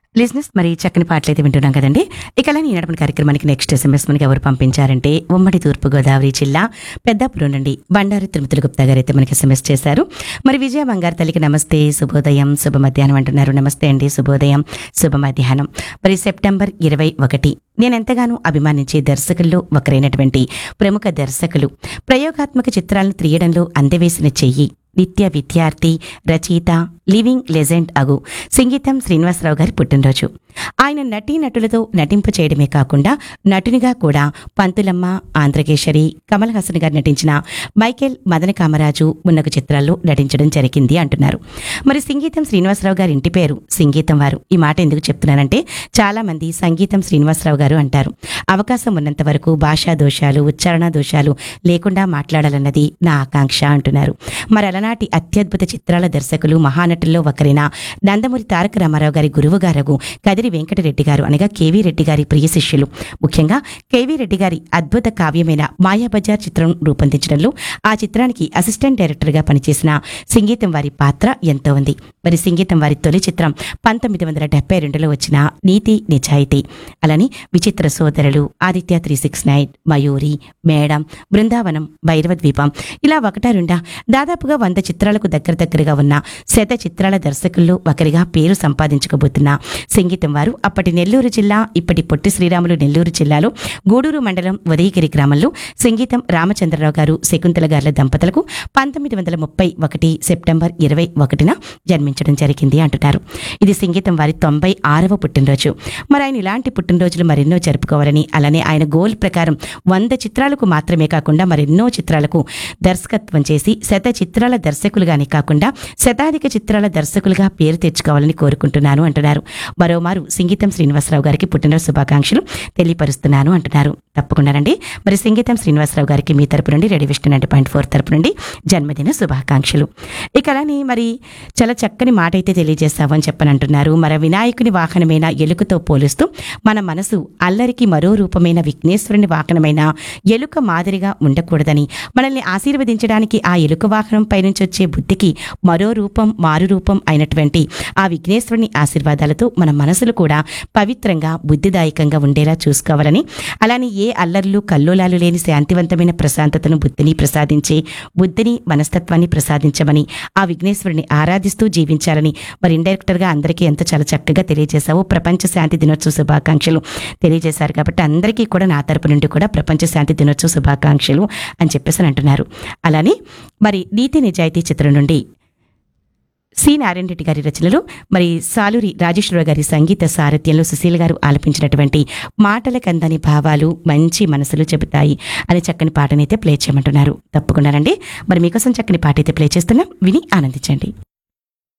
లిజినెస్ మరి చక్కని పాటలు అయితే వింటున్నాం కదండి ఇక అలా ఈనాటి కార్యక్రమానికి నెక్స్ట్ ఎస్ఎంఎస్ మనకి ఎవరు పంపించారంటే ఉమ్మడి తూర్పు గోదావరి జిల్లా పెద్దాపురం నుండి బండారు తిరుమతుల గుప్తా గారు అయితే మనకి ఎస్ఎంఎస్ చేశారు మరి విజయ బంగారు తల్లికి నమస్తే శుభోదయం శుభ మధ్యాహ్నం అంటున్నారు నమస్తే అండి శుభోదయం శుభ మధ్యాహ్నం మరి సెప్టెంబర్ ఇరవై ఒకటి నేను ఎంతగానో అభిమానించే దర్శకుల్లో ఒకరైనటువంటి ప్రముఖ దర్శకులు ప్రయోగాత్మక చిత్రాలను తీయడంలో అందవేసిన చెయ్యి నిత్య విద్యార్థి రచయిత లివింగ్ లెజెండ్ అగు సంగీతం శ్రీనివాసరావు గారి పుట్టినరోజు ఆయన నటీ నటులతో నటింప చేయడమే కాకుండా నటునిగా కూడా పంతులమ్మ ఆంధ్రకేశరి కమల్ హాసన్ గారు నటించిన మైకేల్ మదన కామరాజు ఉన్నక చిత్రాల్లో నటించడం జరిగింది అంటున్నారు మరి సంగీతం శ్రీనివాసరావు గారి ఇంటి పేరు సంగీతం వారు ఈ మాట ఎందుకు చెప్తున్నానంటే చాలా మంది సంగీతం శ్రీనివాసరావు గారు అంటారు అవకాశం ఉన్నంత వరకు భాషా దోషాలు ఉచ్చారణ దోషాలు లేకుండా మాట్లాడాలన్నది నా ఆకాంక్ష అంటున్నారు మరి అలనాటి అత్యద్భుత చిత్రాల దర్శకులు మహానటుల్లో ఒకరైన నందమూరి తారక రామారావు గారి గురువు గారు కదిరి వెంకటరెడ్డి గారు అనగా కేవీ రెడ్డి గారి ప్రియ శిష్యులు ముఖ్యంగా కేవీ రెడ్డి గారి అద్భుత కావ్యమైన మాయాబజార్ చిత్రం రూపొందించడంలో ఆ చిత్రానికి అసిస్టెంట్ డైరెక్టర్గా పనిచేసిన సంగీతం వారి పాత్ర ఎంతో ఉంది మరి సంగీతం వారి తొలి చిత్రం పంతొమ్మిది వందల డెబ్బై రెండులో వచ్చిన నీతి నిజాయితీ అలానే Vichitra Sodarulu Aditya three six nine Mayuri madam Brindavanam Bhairava Dweepam ఇలా ఒకటా రెండా దాదాపుగా వంద చిత్రాలకు దగ్గర దగ్గరగా ఉన్న శత చిత్రాల దర్శకుల్లో ఒకరిగా పేరు సంపాదించుకోబోతున్న సంగీతం వారు అప్పటి నెల్లూరు జిల్లా ఇప్పటి పొట్టి శ్రీరాములు నెల్లూరు జిల్లాలో గూడూరు మండలం ఉదయగిరి గ్రామంలో సంగీతం రామచంద్రరావు గారు శకుంతల గారుల దంపతులకు పంతొమ్మిది వందల ముప్పై ఒకటి సెప్టెంబర్ ఇరవై ఒకటిన జన్మించడం జరిగింది అంటున్నారు ఇది సంగీతం వారి తొంభై ఆరవ పుట్టినరోజు మరి ఆయన ఇలాంటి పుట్టినరోజులు మరెన్నో జరుపుకోవాలని అలానే ఆయన గోల్ ప్రకారం వంద చిత్రాలకు మాత్రమే కాకుండా మరెన్నో చిత్రాలకు దర్శకత్వం చేసి శత చిత్రాల దర్శకులుగానే కాకుండా శతాధిక చిత్రాల దర్శకులుగా పేరు తెచ్చుకోవాలని కోరుకుంటున్నాను అంటున్నారు మరోమారు సంగీతం శ్రీనివాసరావు గారికి పుట్టినరోజు శుభాకాంక్షలు తెలియపరుస్తున్నాను అంటున్నారు తప్పకుండానండి మరి సంగీతం శ్రీనివాసరావు గారికి మీ తరపు నుండి ready Vishnu ninety point four తరపు నుండి జన్మదిన శుభాకాంక్షలు ఇక అలానే మరి చాలా చక్కని మాట అయితే తెలియజేస్తావు అని చెప్పని అంటున్నారు మరి వినాయకుని వాహనమైన ఎలుకతో పోలుస్తూ మన మనసు అల్లరికి మరో రూపమైన విఘ్నేశ్వరుని వాహనమైన ఎలుక మాదిరిగా ఉండకూడదని మనల్ని ఆశీర్వదించడానికి ఆ ఎలుక వాహనం పైనుంచి వచ్చే బుద్ధికి మరో రూపం మారు రూపం అయినటువంటి ఆ విఘ్నేశ్వరుని ఆశీర్వాదాలతో మన మనసులు కూడా పవిత్రంగా బుద్ధిదాయకంగా ఉండేలా చూసుకోవాలని అలానే ఏ అల్లర్లు కల్లోలాలు లేని శాంతివంతమైన ప్రశాంతతను బుద్ధిని ప్రసాదించే బుద్ధిని మనస్తత్వాన్ని ప్రసాదించమని ఆ విఘ్నేశ్వరుని ఆరాధిస్తూ జీవించాలని మరి ఇండైరెక్టర్ గా అందరికీ ఎంత చాలా చక్కగా తెలియజేశావు ప్రపంచ శాంతి దినోత్సవ శుభాకాంక్షలు తెలియజేశారు కాబట్టి అందరికీ కూడా నా తరపు నుండి కూడా ప్రపంచ శాంతి దినోత్సవ శుభాకాంక్షలు అని చెప్పేసి అని అంటున్నారు అలానే మరి నీతి నిజాయితీ చిత్రం నుండి సి నారాయణ రెడ్డి గారి రచనలు మరి సాలూరి రాజేశ్వరరావు గారి సంగీత సారథ్యంలో సుశీల గారు ఆలపించినటువంటి మాటల కందని భావాలు మంచి మనసులు చెబుతాయి అనే చక్కని పాటనైతే ప్లే చేయమంటున్నారు తప్పకుండానండి మరి మీకోసం చక్కని పాట అయితే ప్లే చేస్తున్నాం విని ఆనందించండి